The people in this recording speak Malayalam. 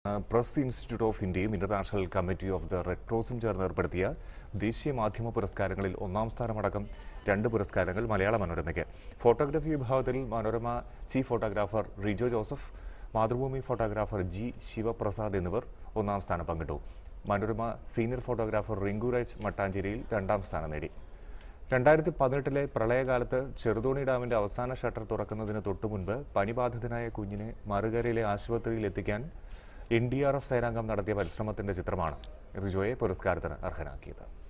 പ്രസ് ഇൻസ്റ്റിറ്റ്യൂട്ട് ഓഫ് ഇന്ത്യയും international committee of the red ക്രോസും ചേർന്ന് ഏർപ്പെടുത്തിയ ദേശീയ മാധ്യമ പുരസ്കാരങ്ങളിൽ ഒന്നാം സ്ഥാനമടക്കം രണ്ട് പുരസ്കാരങ്ങൾ മലയാള മനോരമയ്ക്ക് ഫോട്ടോഗ്രാഫി വിഭാഗത്തിൽ Manorama chief photographer Rijo Joseph Mathrubhumi photographer G Sivaprasad എന്നിവർ ഒന്നാം സ്ഥാനം പങ്കിട്ടു മനോരമ സീനിയർ ഫോട്ടോഗ്രാഫർ റിങ്കുരാജ് മട്ടാഞ്ചേരിയിൽ രണ്ടാം സ്ഥാനം നേടി രണ്ടായിരത്തി പതിനെട്ടിലെ പ്രളയകാലത്ത് ചെറുതോണി ഡാമിന്റെ അവസാന ഷട്ടർ തുറക്കുന്നതിന് തൊട്ടുമുൻപ് പനിബാധിതനായ കുഞ്ഞിനെ മറുകരയിലെ ആശുപത്രിയിൽ എത്തിക്കാൻ എൻ ഡി ആർ എഫ് സേനാംഗം നടത്തിയ പരിശ്രമത്തിന്റെ ചിത്രമാണ് റിജോയെ പുരസ്കാരത്തിന് അർഹനാക്കിയത്